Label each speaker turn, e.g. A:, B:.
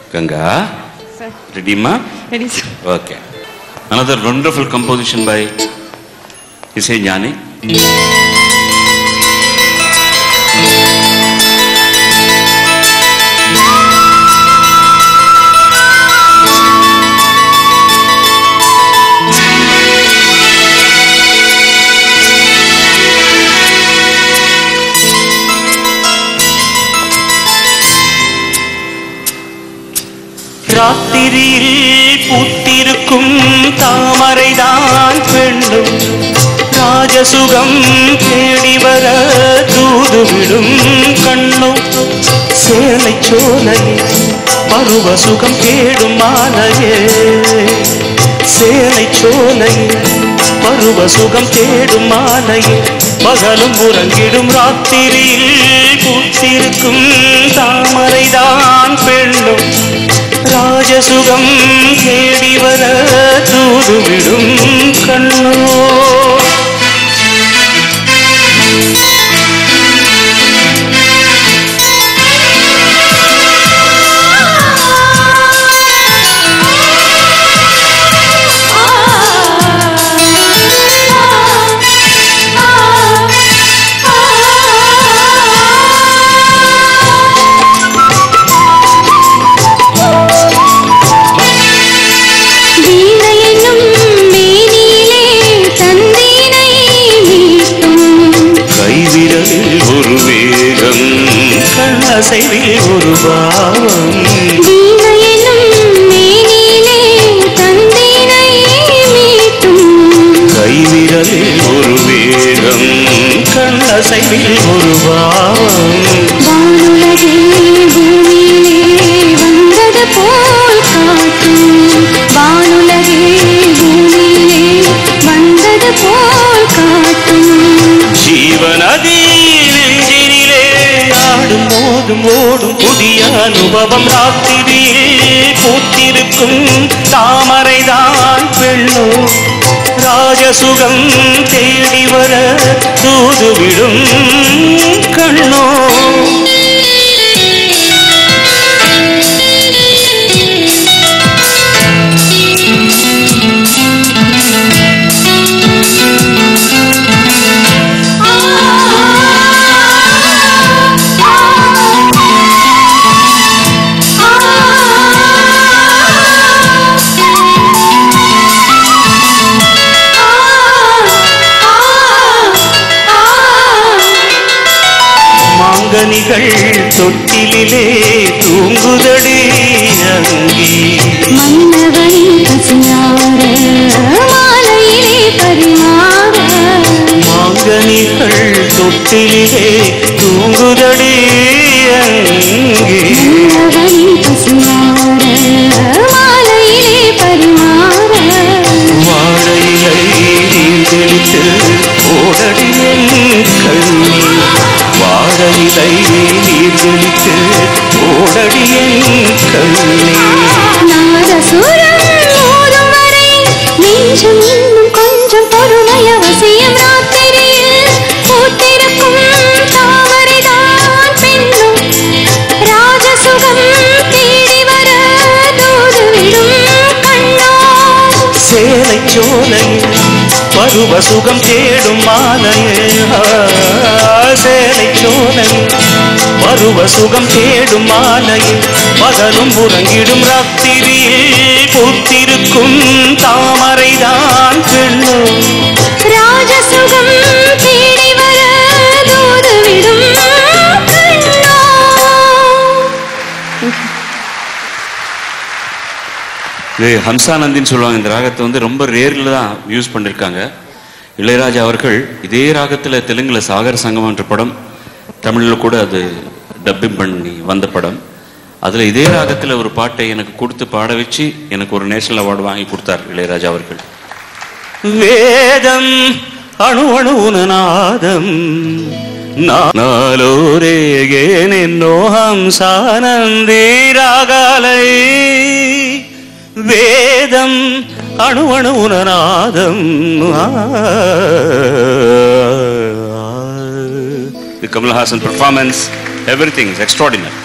A: Ganga,
B: Sir,
A: ready ma?
B: ready, sir.
A: Okay. Another wonderful composition by Isai Jani.
C: ராத்திரியில் பூத்திருக்கும் தாமரைதான் பெண்ணும் ராஜசுகம் தேடி வர தூதுவிடும் கண்ணும் சேலை சோலையே பருவ சுகம் தேடும் மாலையே சேலை சோலையே பருவ சுகம் தேடும் மாலையே பகலும் உறங்கிடும் ராத்திரியில் பூத்திருக்கும் தாமரைதான் பெண்ணும் ராஜசுகம் தேடி வர தூதுவிடும் கண்ணோ
D: வீணை என்னும் மேனியிலே தந்தீனை மீட்டும்
C: கைவிரலில் ஒரு வேகம் கண்ணசைவில் ஒரு பாவம்
D: வீணை என்னும் மேனியிலே தந்தீனை மீட்டும்
C: கைவிரலில் ஒரு வேகம் கண்ணசைவில் ஒரு பாவம்
D: வானுலகே பூமியிலே வந்தது போல் காட்டும் வானுலகே பூமியிலே வந்தது போல் காட்டும்
C: ஜீவநதி நெஞ்சினிலே ஆடும் மோதும் ஓடும் புதிய அனுபவம் ராத்திரியில் பூத்திருக்கும் தாமரைதான் பெண்ணோ ராஜசுகம் தேடி வர தூதுவிடும் கண்ணோ மாங்கனிகள் தொட்டிலே தூங்குதடி அங்கி
D: மன்னவனின் பசியார மாலையிலே பரிமாற
C: மாங்கனிகள் தொட்டிலே தூங்குதடி அங்கே
D: மன்னவனின் பசியார மாலையிலே பரிமாற
C: வாழையிலை நீர்தெளித்து ஓடடியன் கண்ணி வாழையிலை நீர்தெளித்து ஓடடியன் கண்ணி
D: நாதசுரம் மோதும் வரை நெஞ்சம் இன்னும் கொஞ்சம் பொறுமை அவசியம் ராத்திரியில் பூத்திருக்கும் தாமரைதான் பெண்ணும் ராஜசுகம் தேடி வர தூதுவிடும் கண்ணோ
C: சேலை சோலையில் பருவ சுகம் தேடும் மாலையே ஆ, சேலை சோலையில் பருவ சுகம் தேடும் மாலையில் பகலும் உறங்கிடும் ராத்திரியில் பூத்திருக்கும் தாமரைதான் பெண்ணும்
D: ராஜசுகம் தேடி வர தூதுவிடும் கண்ணோ
A: இது ஹம்சானந்தின்னு சொல்லுவாங்க இந்த ராகத்தை வந்து ரொம்ப ரேரில் தான் யூஸ் பண்ணியிருக்காங்க இளையராஜா அவர்கள் இதே ராகத்தில் தெலுங்குல சாகர சங்கம் என்ற படம் தமிழில் கூட அது டப்பிங் பண்ணி வந்த படம் அதில் இதே ராகத்தில் ஒரு பாட்டை எனக்கு கொடுத்து பாட வச்சு எனக்கு ஒரு நேஷனல் அவார்டு வாங்கி கொடுத்தார் இளையராஜா அவர்கள்
C: வேதம் அணு அணுநாதம் నాలోరేగేనెన్నో హంసానంది రాగాలై వేదం అణు అణువున నాదం
A: The Kamal Hassan performance, everything is extraordinary.